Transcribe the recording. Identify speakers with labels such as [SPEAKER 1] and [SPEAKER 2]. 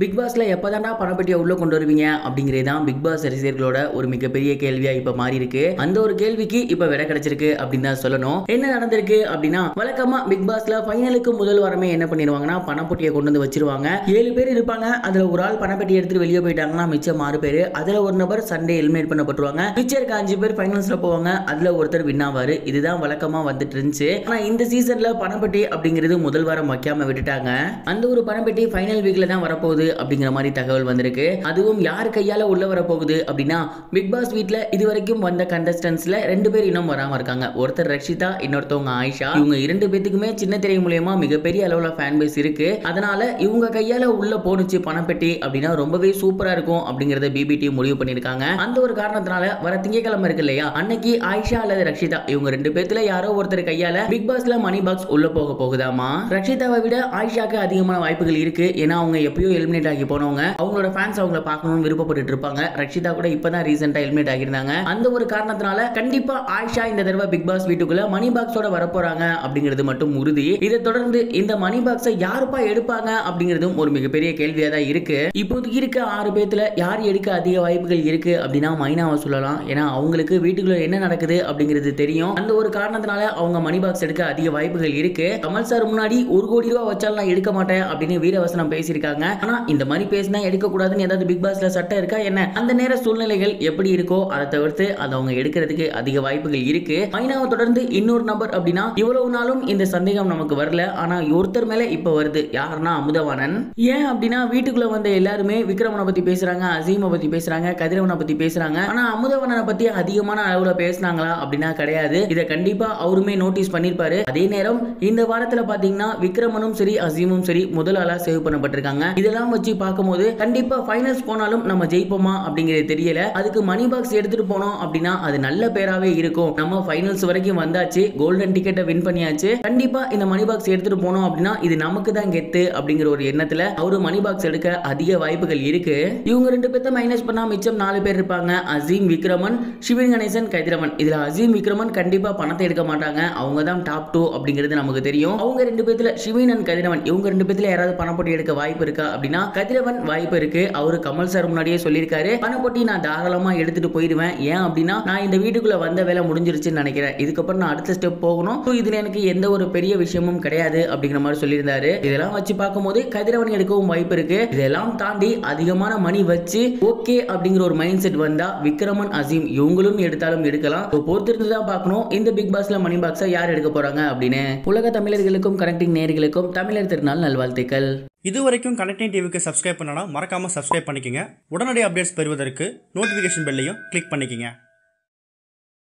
[SPEAKER 1] big பாஸ்ல எப்பதான்டா பணப்பெட்டியை உள்ள கொண்டு வருவீங்க அப்படிங்கிறது தான் பிக் பாஸ் ரசிகர்களோட ஒரு மிகப்பெரிய கேள்வியா இப்ப மாறி இருக்கு அந்த ஒரு கேள்விக்கு இப்ப விடை கிடைச்சிருக்கு அப்படின்னு தான் சொல்லணும் என்ன நடந்திருக்கு அப்படின்னா வழக்கமா பிக் பாஸ்ல ஃபைனலுக்கு முதல் வாரமே என்ன பண்ணிடுவாங்கன்னா பணப்பெட்டியை கொண்டு வந்து வச்சிருவாங்க ஏழு பேர் இருப்பாங்க அதுல ஒரு ஆள் பணப்பெட்டி எடுத்துட்டு வெளியே போயிட்டாங்கன்னா மிச்சம் ஆறு பேர் அதுல ஒரு நபர் சண்டே எலிமினேட் பண்ணப்பட்டுருவாங்க மிச்சம் இருக்க அஞ்சு பேர் ஃபைனல்ஸ்ல போவாங்க அதுல ஒருத்தர் வின் ஆவாரு இதுதான் வழக்கமா வந்துட்டு இருந்துச்சு ஆனா இந்த சீசன்ல பணப்பெட்டி அப்படிங்கிறது முதல் வாரம் வைக்காம விட்டுட்டாங்க அந்த ஒரு பணப்பெட்டி ஃபைனல் வீக்ல தான் வரப்போகுது அப்படிங்கிற மாதிரி தகவல் வந்திருக்கு அதுவும் யார் கையால உள்ள வரப்போகுது அப்படின்னா பிக் பாஸ் வீட்ல இது வரைக்கும் வந்த கண்டஸ்டன்ஸ்ல ரெண்டு பேர் இன்னும் வராம இருக்காங்க ஒருத்தர் ரக்ஷிதா இன்னொருத்தவங்க ஆயிஷா இவங்க இரண்டு பேத்துக்குமே சின்ன திரை மூலியமா மிகப்பெரிய அளவுல ஃபேன் பேஸ் இருக்கு அதனால இவங்க கையால உள்ள போனுச்சு பணப்பெட்டி அப்படின்னா ரொம்பவே சூப்பரா இருக்கும் அப்படிங்கறத பிபிடி முடிவு பண்ணிருக்காங்க அந்த ஒரு காரணத்தினால வர திங்கக்கிழமை இருக்கு இல்லையா அன்னைக்கு ஆயிஷா அல்லது ரக்ஷிதா இவங்க ரெண்டு பேத்துல யாரோ ஒருத்தர் கையால பிக் பாஸ்ல மணி பாக்ஸ் உள்ள போக போகுதாமா ரக்ஷிதாவை விட ஆயிஷாக்கு அதிகமான வாய்ப்புகள் இருக்கு ஏன்னா அவங்க எப்பயோ எலிமினேட் ஆகி போனவங்க அவங்களோட ஃபேன்ஸ் அவங்கள பார்க்கணும்னு விருப்பப்பட்டு இருப்பாங்க ரக்ஷிதா கூட இப்பதான் ரீசெண்டா எலிமினேட் ஆகியிருந்தாங்க அந்த ஒரு காரணத்தினால கண்டிப்பா ஆயிஷா இந்த தடவை பிக் பாஸ் வீட்டுக்குள்ள மணி பாக்ஸோட வரப்போறாங்க அப்படிங்கிறது மட்டும் உறுதி இதை தொடர்ந்து இந்த மணி பாக்ஸை யாருப்பா எடுப்பாங்க அப்படிங்கிறதும் ஒரு மிகப்பெரிய கேள்வியா தான் இருக்கு இப்போதைக்கு இருக்க ஆறு பேத்துல யார் எடுக்க அதிக வாய்ப்புகள் இருக்கு அப்படின்னா மைனாவை சொல்லலாம் ஏன்னா அவங்களுக்கு வீட்டுக்குள்ள என்ன நடக்குது அப்படிங்கிறது தெரியும் அந்த ஒரு காரணத்தினால அவங்க மணி பாக்ஸ் எடுக்க அதிக வாய்ப்புகள் இருக்கு கமல் சார் முன்னாடி ஒரு கோடி ரூபாய் வச்சாலும் நான் எடுக்க மாட்டேன் அப்படின்னு வீரவசனம் பேசியிருக்காங்க ஆனா இந்த மாதிரி பேசினா எடுக்க கூடாதுன்னு ஏதாவது பிக் பாஸ்ல சட்டம் இருக்கா என்ன அந்த நேர சூழ்நிலைகள் எப்படி இருக்கோ அதை தவிர்த்து அதை அவங்க எடுக்கிறதுக்கு அதிக வாய்ப்புகள் இருக்கு மைனாவை தொடர்ந்து இன்னொரு நபர் அப்படின்னா இவ்வளவு நாளும் இந்த சந்தேகம் நமக்கு வரல ஆனா ஒருத்தர் மேல இப்ப வருது யாருன்னா அமுதவாணன் ஏன் அப்படின்னா வீட்டுக்குள்ள வந்த எல்லாருமே விக்ரமனை பத்தி பேசுறாங்க அசீமை பத்தி பேசுறாங்க கதிரவனை பத்தி பேசுறாங்க ஆனா அமுதவாணனை பத்தி அதிகமான அளவுல பேசினாங்களா அப்படின்னா கிடையாது இதை கண்டிப்பா அவருமே நோட்டீஸ் பண்ணிருப்பாரு அதே நேரம் இந்த வாரத்துல பாத்தீங்கன்னா விக்ரமனும் சரி அசீமும் சரி முதல் ஆளா சேவ் பண்ணப்பட்டிருக்காங்க இதெல்லாம் வச்சு பார்க்கும்போது கண்டிப்பா ஃபைனல்ஸ் போனாலும் நம்ம ஜெயிப்போமா அப்படிங்கிறது தெரியல அதுக்கு மணி பாக்ஸ் எடுத்துட்டு போனோம் அப்படின்னா அது நல்ல பேராவே இருக்கும் நம்ம ஃபைனல்ஸ் வரைக்கும் வந்தாச்சு கோல்டன் டிக்கெட்டை வின் பண்ணியாச்சு கண்டிப்பா இந்த மணி பாக்ஸ் எடுத்துட்டு போனோம் அப்படின்னா இது நமக்கு தான் கெத்து அப்படிங்கிற ஒரு எண்ணத்துல அவரு மணி பாக்ஸ் எடுக்க அதிக வாய்ப்புகள் இருக்கு இவங்க ரெண்டு பேர்த்த மைனஸ் பண்ணா மிச்சம் நாலு பேர் இருப்பாங்க அசீம் விக்ரமன் சிவன் கணேசன் கைதிரவன் இதுல அசீம் விக்ரமன் கண்டிப்பா பணத்தை எடுக்க மாட்டாங்க அவங்க தான் டாப் டூ அப்படிங்கிறது நமக்கு தெரியும் அவங்க ரெண்டு பேத்துல சிவன் அண்ட் கதிரவன் இவங்க ரெண்டு பேத்துல யாராவது பணப்பொட்டி எடுக்க வாய்ப்பு இருக்கா அப்படின்னா கதிரவன் வாய்ப்பு இருக்கு அவரு கமல் சார் முன்னாடியே சொல்லியிருக்காரு பணப்பொட்டி நான் தாராளமா எடுத்துட்டு போயிடுவேன் ஏன் அப்படின்னா நான் இந்த வீட்டுக்குள்ள வந்த வேலை முடிஞ்சிருச்சுன்னு நினைக்கிறேன் இதுக்கப்புறம் நான் அடுத்த ஸ்டெப் போகணும் So, இதுல எனக்கு எந்த ஒரு பெரிய விஷயமும் கிடையாது அப்படிங்கிற மாதிரி சொல்லியிருந்தாரு இதெல்லாம் வச்சு பார்க்கும்போது கதிரவன் எடுக்கவும் வாய்ப்பு இருக்கு இதெல்லாம் தாண்டி அதிகமான மணி வச்சு ஓகே அப்படிங்கிற ஒரு மைண்ட் செட் வந்தா விக்ரமன் அசீம் இவங்களும் எடுத்தாலும் எடுக்கலாம் So, பொறுத்திருந்து தான் பார்க்கணும் இந்த பிக் பாஸ்ல மணி பாக்ஸை யார் எடுக்க போறாங்க அப்படின்னு உலக தமிழர்களுக்கும் கனெக்டிங் நேர்களுக்கும் தமிழர் திருநாள் நல்வாழ்த்துக்கள்
[SPEAKER 2] இது வரைக்கும் கனெக்டிங் டிவிக்கு சப்ஸ்கிரைப் பண்ணனா மறக்காம சப்ஸ்கிரைப் பண்ணிக்கங்க உடனடி அப்டேட்ஸ் பெறுவதற்கு நோட்டிஃபிகேஷன் பெல்லையும் கிளிக் பண்ணிக்கங்க